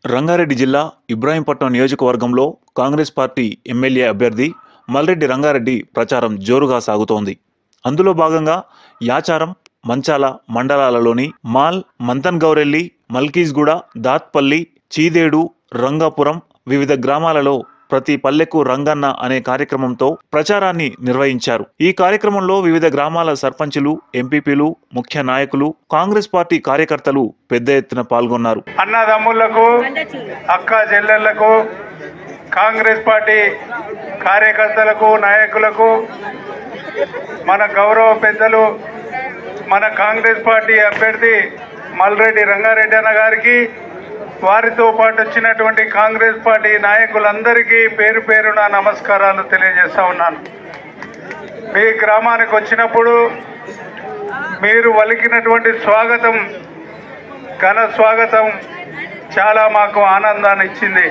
రంగారెడ్డి జిల్లా ఇబ్రాహీంపట్నం నియోజకవర్గంలో Congress party MLA అభ్యర్థి మల్రెడ్డి రంగారెడ్డి ప్రచారం జోరుగా సాగుతోంది అందులో భాగంగా యాచారం మంచాల మండలాలలోని మాల్ మంతన్ గౌరెల్లి మల్కీజ్గూడ దాత్పల్లి చీదేడు రంగాపురం వివిధ గ్రామాలలో ప్రతి పల్లెకు రంగన్న అనే కార్యక్రమంతో ప్రచారాన్ని నిర్వహించారు ఈ కార్యక్రమంలో వివిధ గ్రామాల సర్పంచులు ఎంపీపీలు ముఖ్య నాయకులు కాంగ్రెస్ పార్టీ కార్యకర్తలు పెద్ద ఎత్తున పాల్గొన్నారు అన్నదమ్ములకు అక్క చెల్లెళ్లకు కాంగ్రెస్ పార్టీ కార్యకర్తలకు నాయకులకు మన గౌరవ పెద్దలు మన కాంగ్రెస్ పార్టీ అభ్యర్థి మల్రెడ్డి రంగారెడ్డి అన్న గారికి వారితో పాటు వచ్చినటువంటి కాంగ్రెస్ పార్టీ నాయకులందరికీ పేరు పేరున నమస్కారాలు తెలియజేస్తా ఉన్నాను మీ గ్రామానికి వచ్చినప్పుడు మీరు వలికినటువంటి స్వాగతం ఘన స్వాగతం చాలా మాకు ఆనందాన్ని ఇచ్చింది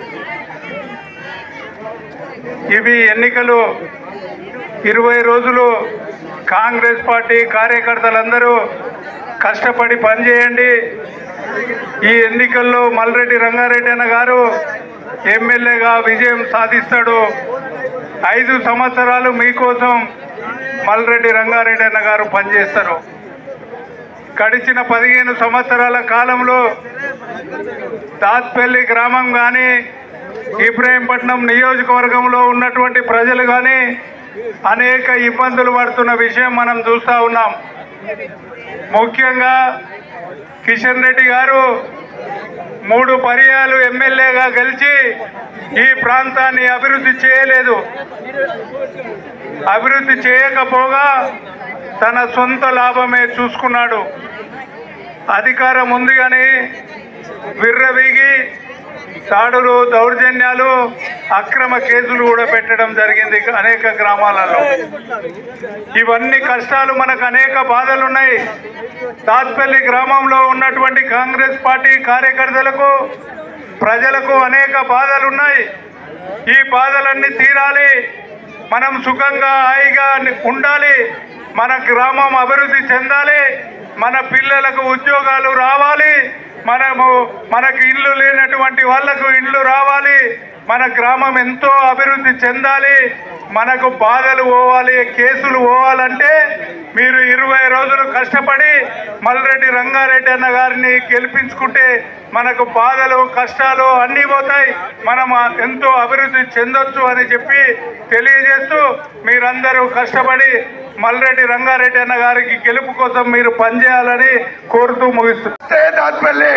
ఇవి ఎన్నికలు ఇరవై రోజులు కాంగ్రెస్ పార్టీ కార్యకర్తలందరూ కష్టపడి పనిచేయండి ఈ ఎన్నికల్లో మల్రెడ్డి రంగారెడ్డి అన్న గారు ఎమ్మెల్యేగా విజయం సాధిస్తాడు ఐదు సంవత్సరాలు మీకోసం మల్రెడ్డి రంగారెడ్డి అన్న గారు పనిచేస్తారు గడిచిన పదిహేను సంవత్సరాల కాలంలో దాత్పల్లి గ్రామం కానీ ఇబ్రాహీంపట్నం నియోజకవర్గంలో ఉన్నటువంటి ప్రజలు కానీ అనేక ఇబ్బందులు పడుతున్న విషయం మనం చూస్తూ ఉన్నాం ముఖ్యంగా కిషన్ రెడ్డి గారు మూడు పర్యాలు ఎమ్మెల్యేగా గెలిచి ఈ ప్రాంతాన్ని అభివృద్ధి చేయలేదు అభివృద్ధి చేయకపోగా తన సొంత లాభమే చూసుకున్నాడు అధికారం ఉంది కానీ విర్రవీగి దాడులు దౌర్జన్యాలు అక్రమ కేసులు కూడా పెట్టడం జరిగింది అనేక గ్రామాలలో ఇవన్నీ కష్టాలు మనకు అనేక బాధలు ఉన్నాయి తాత్పల్లి గ్రామంలో ఉన్నటువంటి కాంగ్రెస్ పార్టీ కార్యకర్తలకు ప్రజలకు అనేక బాధలు ఉన్నాయి ఈ బాధలన్నీ తీరాలి మనం సుఖంగా హాయిగా ఉండాలి మన గ్రామం అభివృద్ధి చెందాలి మన పిల్లలకు ఉద్యోగాలు రావాలి మనము మనకు ఇల్లు లేనటువంటి వాళ్లకు ఇల్లు రావాలి మన గ్రామం ఎంతో అభివృద్ధి చెందాలి మనకు బాధలు పోవాలి కేసులు పోవాలంటే మీరు ఇరవై రోజులు కష్టపడి మల్రెడ్డి రంగారెడ్డి అన్న గారిని గెలిపించుకుంటే మనకు బాధలు కష్టాలు అన్నీ పోతాయి మనం ఎంతో అభివృద్ధి చెందొచ్చు అని చెప్పి తెలియజేస్తూ మీరందరూ కష్టపడి మల్రెడ్డి రంగారెడ్డి అన్న గారికి గెలుపు కోసం మీరు పనిచేయాలని కోరుతూ ముగిస్తున్నారు దాత్పల్లి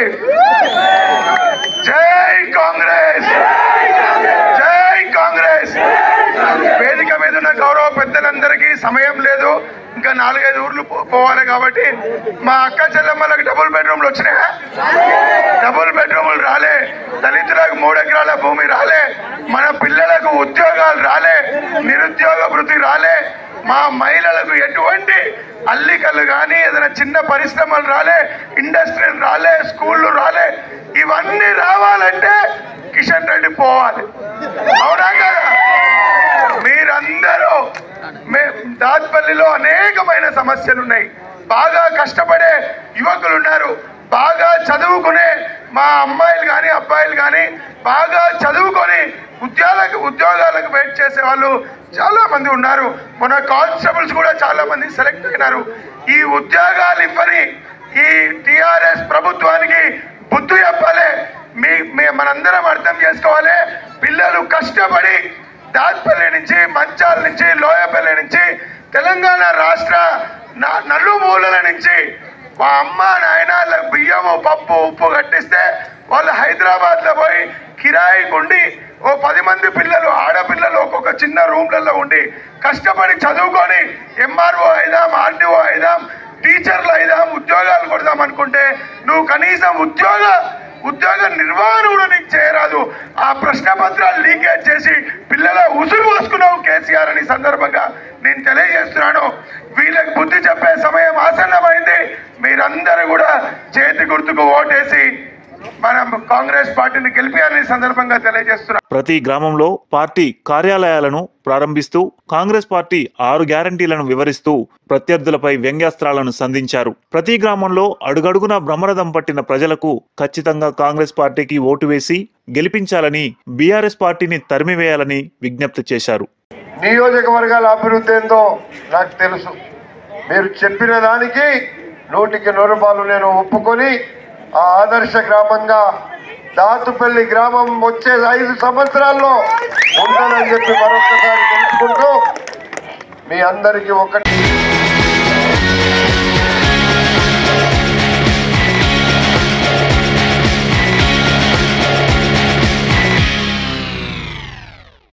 జై కాంగ్రెస్ జై కాంగ్రెస్ వేదిక మీద ఉన్న గౌరవ పెద్దలందరికీ సమయం లేదు ఇంకా నాలుగైదు ఊర్లు పో- పోవాలి కాబట్టి మా అక్క చెల్లెమ్మలకు డబుల్ బెడ్రూమ్లు వచ్చినాయా డబుల్ బెడ్రూమ్లు రాలే దళితులకు మూడు ఎకరాల భూమి రాలే మన పిల్లలకు ఉద్యోగాలు రాలే నిరుద్యోగ వృత్తి రాలే మా మహిళలకు ఎటువంటి అల్లికలు కానీ ఏదైనా చిన్న పరిశ్రమలు రాలే ఇండస్ట్రీలు రాలే స్కూళ్ళు రాలే ఇవన్నీ రావాలంటే కిషన్ రెడ్డి పోవాలి అవునా కదా మీరందరూ మే దాత్పల్లిలో అనేకమైన సమస్యలు ఉన్నాయి బాగా కష్టపడే యువకులు ఉన్నారు బాగా చదువుకునే మా అమ్మాయిలు కానీ అబ్బాయిలు కానీ బాగా చదువుకొని ఉద్యోగాలకు ఉద్యోగాలకు వెయిట్ చేసే వాళ్ళు చాలా మంది ఉన్నారు మన కానిస్టేబుల్స్ కూడా చాలా మంది సెలెక్ట్ అయినారు ఈ ఉద్యోగాలు ఇవ్వని ఈ టిఆర్ఎస్ ప్రభుత్వానికి బుద్ధి చెప్పాలి మీ మీ- మనందరం అర్థం చేసుకోవాలి పిల్లలు కష్టపడి దాత్పల్లి నుంచి మంచాల నుంచి లోయపల్లి నుంచి తెలంగాణ రాష్ట్ర న- నలుమూలల నుంచి మా అమ్మ నాయన వాళ్ళకి బియ్యము పప్పు ఉప్పు కట్టిస్తే వాళ్ళు హైదరాబాద్లో పోయి కిరాయికి ఉండి ఓ పది మంది పిల్లలు ఆడపిల్లలు ఒక్కొక్క చిన్న రూమ్లలో ఉండి కష్టపడి చదువుకొని ఎంఆర్ఓ అయిదాం ఆర్డీఓ అయిదాం టీచర్లు అయిదాం ఉద్యోగాలు కొడదాం అనుకుంటే నువ్వు కనీసం ఉద్యోగ ఉద్యోగ నిర్వహణ కూడా నీకు చేయరాదు ఆ ప్రశ్న పత్రాలు లీకేజ్ చేసి పిల్లల ఉసురు పోసుకున్నావు కేసీఆర్ అని సందర్భంగా నేను తెలియజేస్తున్నాను వీళ్ళకి బుద్ధి చెప్పే సమయం ఆసన్నమైంది మీరందరూ కూడా చేతి గుర్తుకు ఓటేసి మనం కాంగ్రెస్ పార్టీని గెలిపారని సందర్భంగా తెలియజేస్తున్నాం ప్రతి గ్రామంలో పార్టీ కార్యాలయాలను ప్రారంభిస్తూ కాంగ్రెస్ పార్టీ ఆరు గ్యారంటీలను వివరిస్తూ ప్రత్యర్థులపై వ్యంగ్యాస్త్రాలను సంధించారు ప్రతి గ్రామంలో అడుగడుగునా బ్రహ్మరథం పట్టిన ప్రజలకు ఖచ్చితంగా కాంగ్రెస్ పార్టీకి ఓటు వేసి గెలిపించాలని బీఆర్ఎస్ పార్టీని తరిమివేయాలని విజ్ఞప్తి చేశారు నియోజకవర్గాల అభివృద్ధి ఏందో నాకు తెలుసు మీరు చెప్పిన దానికి నూటికి నూరు రూపాయలు నేను ఒప్పుకొని ఆ ఆదర్శ గ్రామంగా దాతుపల్లి గ్రామం వచ్చే ఐదు సంవత్సరాల్లో ఉండాలని చెప్పి మరొకసారి తెలుసుకుంటూ మీ అందరికీ ఒకటి